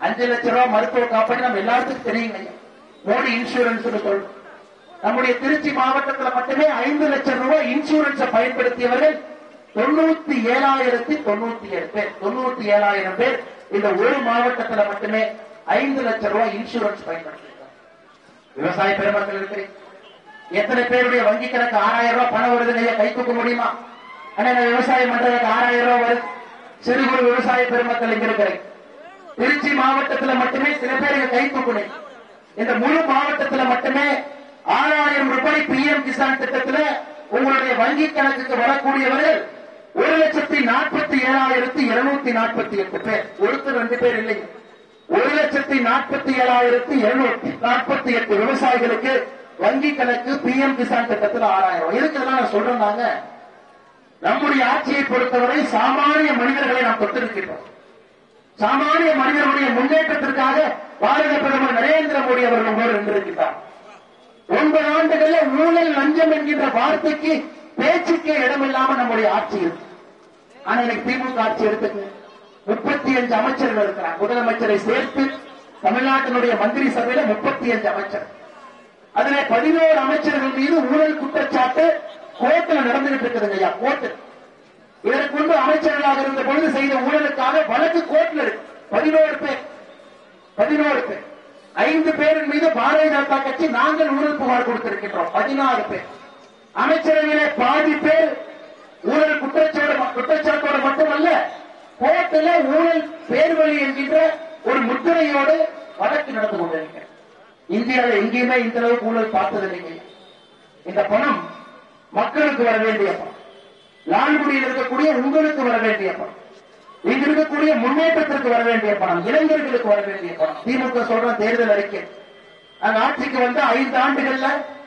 அஞ்சு லட்சம் ரூபாய் மருத்துவ காப்பீடு நம்ம எல்லாத்துக்கும் தெரியுங்க ஐயா மோடி இன்சூரன்ஸ் சொல்றோம் நம்முடைய திருச்சி மாவட்டத்தில் மட்டுமே ஐந்து லட்சம் ரூபாய் இன்சூரன்ஸை பயன்படுத்தியவர்கள் தொண்ணூத்தி ஏழாயிரத்தி தொண்ணூத்தி ஏழு பேர் தொண்ணூத்தி ஏழாயிரம் பேர் இந்த ஒரு மாவட்டத்தில் மட்டுமே ஐந்து லட்சம் ரூபாய் இன்சூரன்ஸ் பயன்படுத்தியிருக்காங்க விவசாய பெருமக்கள் இருக்கிறீங்க எத்தனை பேருடைய வங்கி கணக்கு ஆறாயிரம் ரூபாய் பணம் வருதுன்னு ஐயா கை தூக்க முடியுமா ஆனா நான் விவசாயம் பண்றதுக்கு ஆறாயிரம் ரூபாய் வருது சிறு குறு விவசாய பெருமக்கள் இங்க இருக்கிறேன் திருச்சி மாவட்டத்துல மட்டுமே சில பேருக்கு கை தூக்கணும் இந்த முழு மாவட்டத்துல மட்டுமே ஆறாயிரம் ரூபாய் பிஎம் கிசான் திட்டத்துல உங்களுடைய வங்கி கணக்குக்கு வரக்கூடியவர்கள் ஒரு லட்சத்தி நாற்பத்தி ஏழாயிரத்தி இருநூத்தி நாற்பத்தி எட்டு பேர் ஒருத்தர் ரெண்டு பேர் இல்லைங்க ஒரு லட்சத்தி நாற்பத்தி ஏழாயிரத்தி இருநூத்தி நாற்பத்தி எட்டு விவசாயிகளுக்கு வங்கி கணக்கு பிஎம் கிசான் திட்டத்தில் ஆறாயிரம் எதுக்கு இதெல்லாம் நான் சொல்றேன் நாங்க நம்முடைய ஆட்சியை பொறுத்தவரை சாமானிய மனிதர்களை நாம் தொட்டிருக்கின்றோம் சாமானிய மனிதர்களுடைய முன்னேற்றத்திற்காக பாரத பிரதமர் நரேந்திர மோடி அவர்கள் நம்மோடு நின்றிருக்கிறார் ஒன்பது ஆண்டுகள்ல ஊழல் லஞ்சம் என்கின்ற வார்த்தைக்கு பேச்சுக்கே இடமில்லாம நம்முடைய ஆட்சி இருக்கு ஆனா எனக்கு திமுக ஆட்சி எடுத்துக்கு முப்பத்தி அஞ்சு அமைச்சர்கள் இருக்கிறார் முதலமைச்சரை சேர்த்து தமிழ்நாட்டினுடைய மந்திரி சபையில முப்பத்தி அஞ்சு அமைச்சர் அதுல பதினோரு அமைச்சர்கள் மீது ஊழல் குற்றச்சாட்டு கோர்ட்ல நடந்துகிட்டு இருக்குதுங்க ஐயா கோர்ட்டு இதற்கு முன்பு அமைச்சர்களாக இருந்த பொழுது செய்த ஊழலுக்காக வழக்கு கோர்ட்ல இருக்கு பதினோரு பேர் பதினோரு பேர் ஐந்து பேரின் மீது பாரதிய ஜனதா கட்சி நாங்கள் ஊழல் புகார் கொடுத்திருக்கின்றோம் பதினாறு பேர் அமைச்சரவையிலே பாதி பேர் ஊழல் குற்றச்சாட்டு குற்றச்சாட்டோடு மட்டுமல்ல கோர்ட்டில் ஊழல் பேர்வழி என்கின்ற ஒரு முத்திரையோடு வழக்கு நடந்து கொண்டிருக்கிறது இந்தியாவில் எங்கேயுமே இந்த அளவுக்கு ஊழல் பார்த்தது இல்லைங்க இந்த பணம் மக்களுக்கு வர வேண்டிய பணம் லால்குடியில் இருக்கக்கூடிய உங்களுக்கு வர வேண்டிய பணம் இங்க இருக்கக்கூடிய முன்னேற்றத்திற்கு வர வேண்டிய பணம் இளைஞர்களுக்கு வர வேண்டிய பணம் திமுக சொல்ற தேர்தல் அறிக்கை நாங்க ஆட்சிக்கு வந்து ஐந்து ஆண்டுகள்ல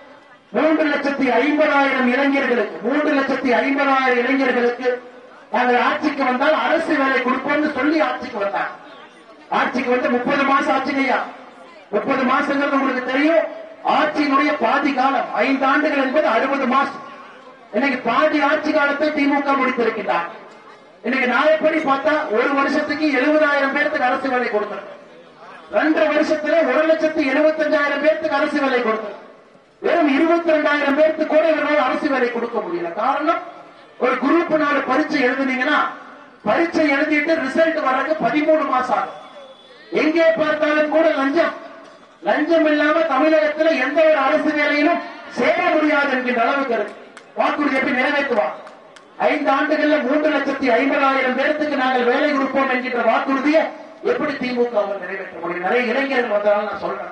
மூன்று லட்சத்தி ஐம்பதாயிரம் இளைஞர்களுக்கு மூன்று லட்சத்தி ஐம்பதாயிரம் இளைஞர்களுக்கு நாங்கள் ஆட்சிக்கு வந்தால் அரசு வேலை கொடுப்போம்னு சொல்லி ஆட்சிக்கு வந்தாங்க ஆட்சிக்கு வந்து முப்பது மாசம் ஆச்சுங்கய்யா முப்பது மாசங்கிறது உங்களுக்கு தெரியும் ஆட்சியினுடைய பாதி காலம் ஐந்து ஆண்டுகள் என்பது அறுபது மாசம் இன்னைக்கு பாதி ஆட்சி காலத்தை திமுக முடித்திருக்கின்றார் இன்னைக்கு நாளைப்படி பார்த்தா ஒரு வருஷத்துக்கு எழுபதாயிரம் பேருக்கு அரசு வேலை கொடுத்திருக்கு ரெண்டு வருஷத்துல ஒரு லட்சத்து எழுபத்தஞ்சாயிரம் பேருக்கு அரசு வேலை கொடுத்திருக்கு வெறும் இருபத்தி ரெண்டாயிரம் பேருக்கு கூட இவரால் அரசு வேலை கொடுக்க முடியல காரணம் ஒரு குரூப் நாலு பரீட்சை எழுதுனீங்கன்னா பரீட்சை எழுதிட்டு ரிசல்ட் வர்றதுக்கு பதிமூணு மாசம் ஆகும் எங்கே பார்த்தாலும் கூட லஞ்சம் லஞ்சம் இல்லாம தமிழகத்துல எந்த ஒரு அரசு வேலையிலும் சேர முடியாது என்கின்ற அளவுக்கு இருக்கு வாக்குறுதி எப்படி நிறைவேற்றுவான் ஐந்து ஆண்டுகள்ல மூன்று லட்சத்தி ஐம்பதாயிரம் பேருக்கு நாங்கள் வேலை கொடுப்போம் என்கின்ற வாக்குறுதியை எப்படி திமுக வால் நிறைவேற்ற முடியும் நிறைய இளைஞர்கள் வந்தாலும் நான் சொல்றேன்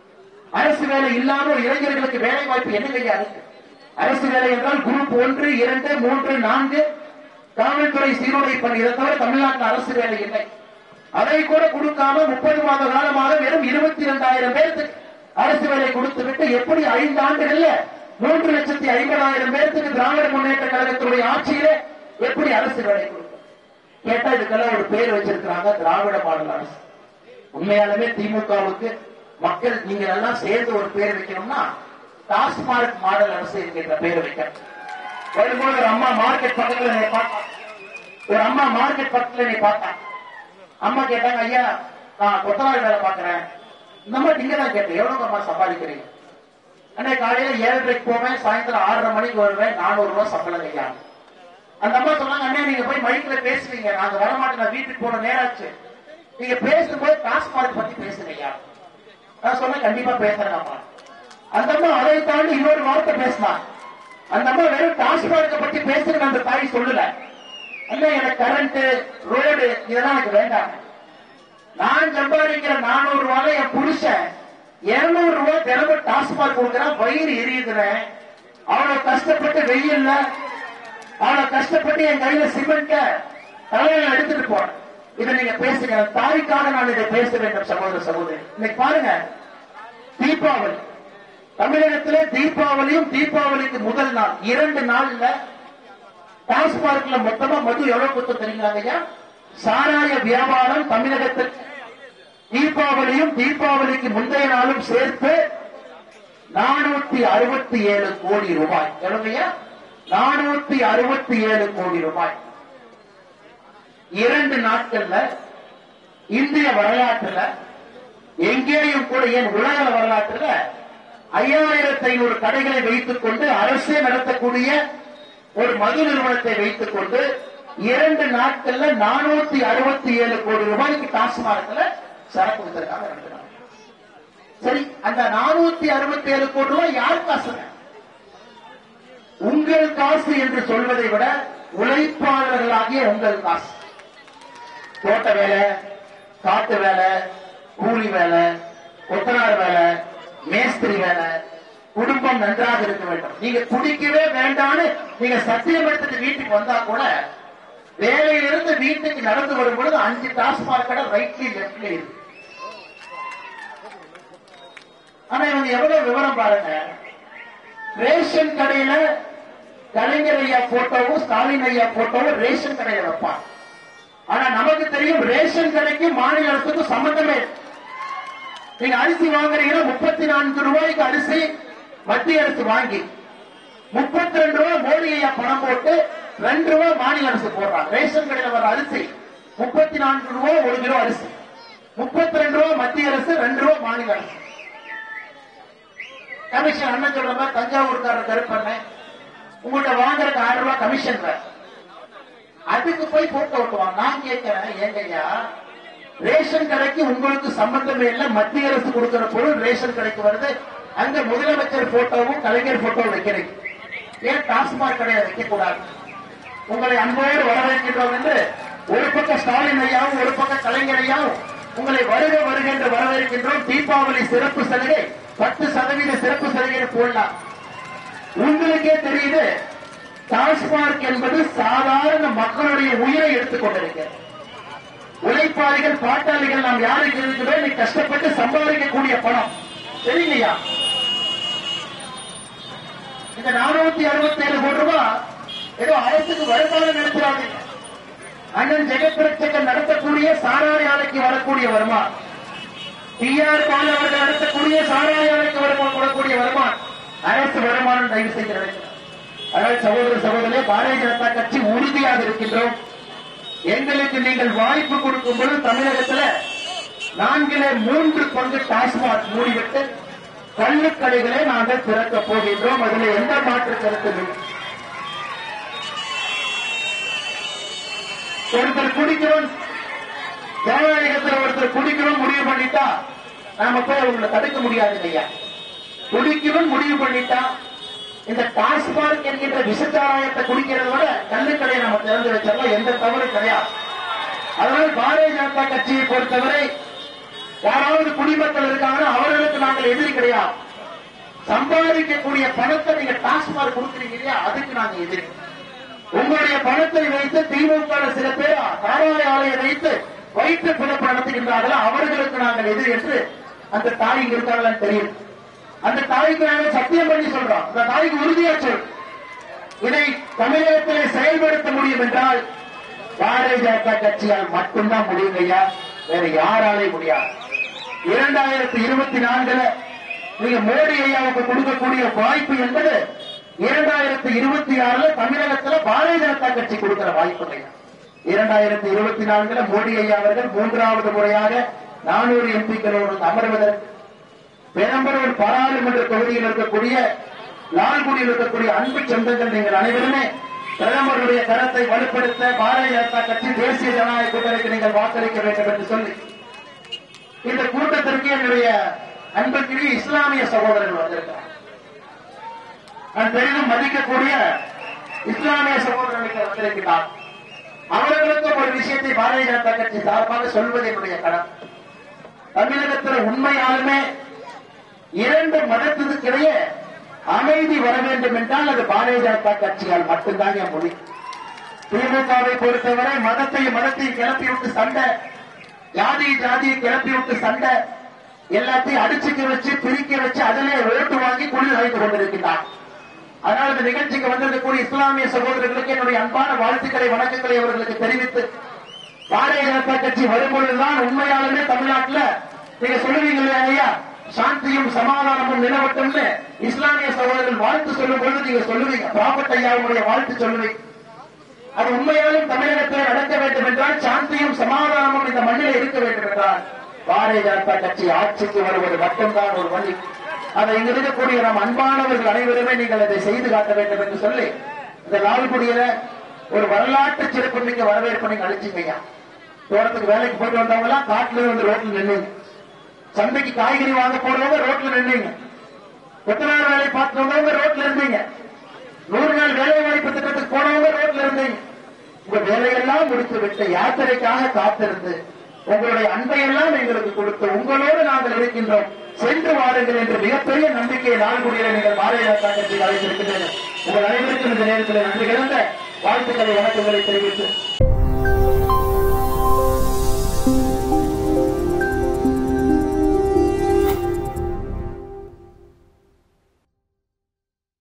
அரசு வேலை இல்லாம ஒரு இளைஞர்களுக்கு வேலை வாய்ப்பு என்ன கையா இருக்கு அரசு வேலை என்றால் குரூப் ஒன்று இரண்டு மூன்று நான்கு காவல்துறை சீருடை பணி இதை தவிர தமிழ்நாட்டில் அரசு வேலை இல்லை அதை கூட கொடுக்காம முப்பது மாத காலமாக வெறும் இருபத்தி இரண்டாயிரம் பேருக்கு அரசு வேலை கொடுத்து விட்டு எப்படி ஐந்து ஆண்டுகள்ல மூன்று லட்சத்தி ஐம்பதாயிரம் பேருக்கு திராவிட முன்னேற்ற கழகத்தினுடைய ஆட்சியில எப்படி அரசு வேலை கொடுக்கும் கேட்டா இதுக்கெல்லாம் ஒரு பேர் வச்சிருக்கிறாங்க திராவிட மாடல் அரசு உண்மையாலுமே திமுகவுக்கு மக்கள் நீங்க எல்லாம் சேர்ந்து ஒரு பேர் வைக்கணும்னா டாஸ்மார்க் மாடல் அரசு என்கின்ற பேர் வைக்கணும் வரும்போது ஒரு அம்மா மார்க்கெட் பக்கத்துல என்னை பார்த்தா ஒரு அம்மா மார்க்கெட் பக்கத்துல என்னை பார்த்தா அம்மா கேட்டாங்க ஐயா நான் கொத்தனார் வேலை பாக்குறேன் இந்த மாதிரி நீங்க தான் கேட்டேன் எவ்வளவு அம்மா சம்பாதிக்கிறீங்க அன்னைக்கு காலையில ஏழரைக்கு போவேன் சாயந்தரம் ஆறரை மணிக்கு வருவேன் நானூறு ரூபாய் சம்பளம் ஐயா அந்த அம்மா சொன்னாங்க அண்ணா நீங்க போய் மைக்ல பேசுவீங்க நாங்க வரமாட்டேன் நான் வீட்டுக்கு போன நேராச்சு நீங்க பேசும்போது டாஸ்மார்க் பத்தி பேசுங்க ஐயா நான் சொன்னேன் கண்டிப்பா பேசுறேன் அம்மா அந்த அம்மா அதை தாண்டி இன்னொரு வார்த்தை பேசினான் அந்த அம்மா வெறும் டாஸ்மார்க்க பத்தி பேசுறேன் அந்த தாய் சொல்லல அண்ணா எனக்கு கரண்ட் ரோடு இதெல்லாம் எனக்கு வேண்டாம் நான் சம்பாதிக்கிற நானூறு ரூபாய் என் புருஷன் இருநூறு ரூபாய் தினமும் டாஸ்மாக் கொடுக்குறான் வயிறு எரியுதுறேன் அவ்வளவு கஷ்டப்பட்டு வெயில்ல அவ்வளவு கஷ்டப்பட்டு என் கையில சிமெண்ட தலையில எடுத்துட்டு போறேன் இதை நீங்க பேசுங்க தாய்க்காக நான் இதை பேச வேண்டும் சகோதர சகோதரி இன்னைக்கு பாருங்க தீபாவளி தமிழகத்திலே தீபாவளியும் தீபாவளிக்கு முதல் நாள் இரண்டு நாள்ல டாஸ்மார்க்ல மொத்தமா மது எவ்வளவு கொடுத்து தெரியுங்களா ஐயா சாராய வியாபாரம் தமிழகத்தில் தீபாவளியும் தீபாவளிக்கு முந்தைய நாளும் சேர்த்து நானூத்தி அறுபத்தி ஏழு கோடி ரூபாய் எவ்வளவுயா நானூத்தி அறுபத்தி ஏழு கோடி ரூபாய் இரண்டு நாட்கள்ல இந்திய வரலாற்றுல எங்கேயும் கூட ஏன் உலக வரலாற்றுல ஐயாயிரத்தி ஐநூறு கடைகளை வைத்துக் கொண்டு அரசே நடத்தக்கூடிய ஒரு மது நிறுவனத்தை வைத்துக் கொண்டு இரண்டு நாட்கள்ல நானூத்தி அறுபத்தி ஏழு கோடி ரூபாய்க்கு டாஸ்மார்க்ல சரக்கு வித்திருக்காங்க ரெண்டு நாள் சரி அந்த நானூத்தி அறுபத்தி ஏழு கோடி ரூபாய் யார் காசுங்க உங்கள் காசு என்று சொல்வதை விட உழைப்பாளர்களாகிய உங்கள் காசு தோட்ட வேலை காட்டு வேலை கூலி வேலை கொத்தனார் வேலை மேஸ்திரி வேலை குடும்பம் நன்றாக இருக்க வேண்டும் நீங்க குடிக்கவே வேண்டாம்னு நீங்க சத்தியம் எடுத்துட்டு வீட்டுக்கு வந்தா கூட வேலையிலிருந்து வீட்டுக்கு நடந்து வரும் பொழுது அஞ்சு டாஸ்மாக் கடை ரைட்லி லெப்ட்ல இருக்கு ஆனா இவங்க எவ்வளவு விவரம் பாருங்க ரேஷன் கடையில கலைஞர் ஐயா போட்டோவும் ஸ்டாலின் ஐயா போட்டோவும் ரேஷன் கடையில வைப்பான் ஆனா நமக்கு தெரியும் ரேஷன் கடைக்கும் மாநில அரசுக்கும் சம்பந்தமே இல்லை. நீங்க அரிசி வாங்குறீங்கன்னா முப்பத்தி நான்கு ரூபாய்க்கு அரிசி மத்திய அரசு வாங்கி முப்பத்தி ரெண்டு ரூபாய் மோடி ஐயா பணம் போட்டு ரெண்டு ரூபாய் மாநில அரசு போடுறாங்க ரேஷன் கடையில வர அரிசி முப்பத்தி நான்கு ரூபாய் ஒரு கிலோ அரிசி முப்பத்தி ரெண்டு ரூபாய் மத்திய அரசு ரெண்டு ரூபாய் மாநில அரசு கமிஷன் அண்ணன் சொல்ற மாதிரி தஞ்சாவூர்காரர் கருப்பண்ண உங்கள்கிட்ட வாங்குறதுக்கு ஆயிரம் ரூபாய் கமிஷன் வேற. அதுக்கு போய் போட்டு ஓட்டுவான் நான் கேட்கிறேன் ஏங்கய்யா ரேஷன் கடைக்கு உங்களுக்கு சம்பந்தமே இல்ல மத்திய அரசு கொடுக்கிற பொருள் ரேஷன் கடைக்கு வருது அங்க முதலமைச்சர் போட்டோவும் கலைஞர் போட்டோவும் வைக்கிறீங்க ஏன் டாஸ்மாக் கடையை வைக்க கூடாது உங்களை அன்போடு வரவேற்கின்றோம் என்று ஒரு பக்கம் ஸ்டாலின் ஐயாவும் ஒரு பக்கம் கலைஞர் ஐயாவும் உங்களை வருக வருக என்று வரவேற்கின்றோம் தீபாவளி சிறப்பு சலுகை பத்து சதவீத சிறப்பு சலுகை போடலாம் உங்களுக்கே தெரியுது டாஸ்மார்க் என்பது சாதாரண மக்களுடைய உயிரை எடுத்துக் கொண்டிருக்கிறது உழைப்பாளிகள் பாட்டாளிகள் நாம் யாருக்கு இருக்கிறோம் நீ கஷ்டப்பட்டு சம்பாதிக்கக்கூடிய பணம் சரிங்கய்யா இந்த நானூத்தி அறுபத்தி ஏழு கோடி ரூபாய் ஏதோ அரசுக்கு வருமானம் நடத்துறாங்க அண்ணன் ஜெகத்ரட்சகன் நடத்தக்கூடிய சாராய ஆலைக்கு வரக்கூடிய வருமானம் டி ஆர் பால் அவர்கள் நடத்தக்கூடிய சாராய ஆலைக்கு வருமானம் வரக்கூடிய வருமானம் அரசு வருமானம் தயவு செய்து நடக்கிறது அதனால் சகோதர சகோதரே பாரதிய ஜனதா கட்சி உறுதியாக இருக்கின்றோம் எங்களுக்கு நீங்கள் வாய்ப்பு கொடுக்கும் பொழுது தமிழகத்துல நான்கிலே மூன்று பங்கு டாஸ்மாக் மூடிவிட்டு கள்ளுக்கடைகளை நாங்கள் திறக்க போகின்றோம் அதுல எந்த மாற்று கருத்து இல்லை ஒருத்தர் குடிக்கிறோம் ஜனநாயகத்தில் ஒருத்தர் குடிக்கிறோம் முடிவு பண்ணிட்டா நாம போய் அவங்களை தடுக்க முடியாது ஐயா குடிக்கணும் முடிவு பண்ணிட்டா இந்த டாஸ்மாக் என்கின்ற விஷச்சாராயத்தை குடிக்கிறத விட கள்ளுக்கடையை நம்ம திறந்து வச்சிடலாம் எந்த தவறு கிடையாது அதனால பாரதிய ஜனதா கட்சியை பொறுத்தவரை யாராவது குடிமக்கள் இருக்காங்கன்னா அவர்களுக்கு நாங்கள் எதிரி கிடையாது சம்பாதிக்கக்கூடிய பணத்தை நீங்க டாஸ்மாக் கொடுக்குறீங்க இல்லையா அதுக்கு நாங்க எதிரி உங்களுடைய பணத்தை வைத்து திமுக சில பேர் சாராய ஆலையை வைத்து வயிற்று பிறப்பு நடத்துகின்றார்களா அவர்களுக்கு நாங்கள் எதிரி என்று அந்த தாய் இங்க இருக்காங்களான்னு தெரியும் அந்த தாய்க்கு நாங்கள் சத்தியம் பண்ணி சொல்றோம் அந்த தாய்க்கு உறுதியா சொல்றோம் இதை தமிழகத்திலே செயல்படுத்த முடியும் என்றால் பாரதிய ஜனதா கட்சியால் மட்டும்தான் முடியும் ஐயா வேற யாராலே முடியாது இரண்டாயிரத்தி இருபத்தி நான்குல நீங்க மோடி ஐயாவுக்கு கொடுக்கக்கூடிய வாய்ப்பு என்பது இரண்டாயிரத்தி இருபத்தி ஆறுல தமிழகத்துல பாரதிய ஜனதா கட்சி கொடுக்கிற வாய்ப்பு ஐயா இரண்டாயிரத்தி இருபத்தி நான்குல மோடி ஐயா அவர்கள் மூன்றாவது முறையாக நானூறு எம்பிக்களோடு அமர்வதற்கு பெரம்பலூர் பாராளுமன்ற தொகுதியில் இருக்கக்கூடிய லால்குடியில் இருக்கக்கூடிய அன்பு சொந்தங்கள் நீங்கள் அனைவருமே பிரதமருடைய கரத்தை வலுப்படுத்த பாரதிய ஜனதா கட்சி தேசிய ஜனநாயக கூட்டணிக்கு நீங்கள் வாக்களிக்க வேண்டும் என்று சொல்லி இந்த கூட்டத்திற்கு என்னுடைய அன்புக்குரிய இஸ்லாமிய சகோதரர்கள் வந்திருக்கிறார் நான் பெரிதும் மதிக்கக்கூடிய இஸ்லாமிய சகோதரர்களுக்கு வந்திருக்கிறார் அவர்களுக்கும் ஒரு விஷயத்தை பாரதிய ஜனதா கட்சி சார்பாக சொல்வது என்னுடைய கடன் தமிழகத்தில் உண்மையாலுமே இரண்டு மதத்துக்கிடையே அமைதி வர வேண்டும் என்றால் அது பாரதிய ஜனதா கட்சியால் மட்டும்தான் என் முடியும் திமுகவை பொறுத்தவரை மதத்தையும் மதத்தையும் கிளப்பி விட்டு சண்டை ஜாதி ஜாதியை கிளப்பி விட்டு சண்டை எல்லாத்தையும் அடிச்சுக்க வச்சு பிரிக்க வச்சு அதிலே ஓட்டு வாங்கி குளிர் வைத்துக் கொண்டிருக்கிறார் அதனால் இந்த நிகழ்ச்சிக்கு வந்திருக்கக்கூடிய இஸ்லாமிய சகோதரர்களுக்கு என்னுடைய அன்பான வாழ்த்துக்களை வணக்கங்களை அவர்களுக்கு தெரிவித்து பாரதிய ஜனதா கட்சி வரும்பொழுதுதான் உண்மையாலுமே தமிழ்நாட்டுல நீங்க சொல்லுவீங்க இல்லையா ஐயா சாந்தியும் சமாதானமும் நிலவட்டும்னு இஸ்லாமிய சகோதரர்கள் வாழ்த்து சொல்லும் பொழுது நீங்க சொல்லுவீங்க ப்ராபட் ஐயாவுடைய வாழ்த்து சொல்லுவீங்க அது உண்மையாலும் தமிழகத்தில் நடக்க வேண்டும் என்றால் சாந்தியும் சமாதானமும் இந்த மண்ணில் இருக்க வேண்டும் என்றால் பாரதிய ஜனதா கட்சி ஆட்சிக்கு வருவது மட்டும்தான் ஒரு வழி அதை இங்க இருக்கக்கூடிய நம் அன்பானவர்கள் அனைவருமே நீங்கள் அதை செய்து காட்ட வேண்டும் என்று சொல்லி இந்த லால்குடியில ஒரு வரலாற்று சிறப்பு மிக்க வரவேற்பு நீங்க அளிச்சீங்கய்யா தோட்டத்துக்கு வேலைக்கு போயிட்டு வந்தவங்க எல்லாம் காட்டுல வந்து ரோட்ல நின்னுங்க சந்தைக்கு காய்கறி வாங்க போறவங்க ரோட்ல நின்னீங்க கொத்தனார் வேலை பார்த்து வந்தவங்க ரோட்ல இருந்தீங்க நூறு நாள் வேலை வாய்ப்பு திட்டத்துக்கு போனவங்க ரோட்ல இருந்தீங்க உங்க வேலையெல்லாம் முடித்து விட்டு யாத்திரைக்காக காத்திருந்து உங்களுடைய அன்பையெல்லாம் எங்களுக்கு கொடுத்து உங்களோடு நாங்கள் இருக்கின்றோம் சென்று வாருங்கள் என்ற மிகப்பெரிய நம்பிக்கையை நாள்குடியில நீங்கள் பாரதிய ஜனதா கட்சியில் அழைத்திருக்கின்றனர் உங்கள் அனைவருக்கும் இந்த நேரத்தில் நன்றி கிடந்த வாழ்த்துக்களை வணக்கங்களை தெரிவித்து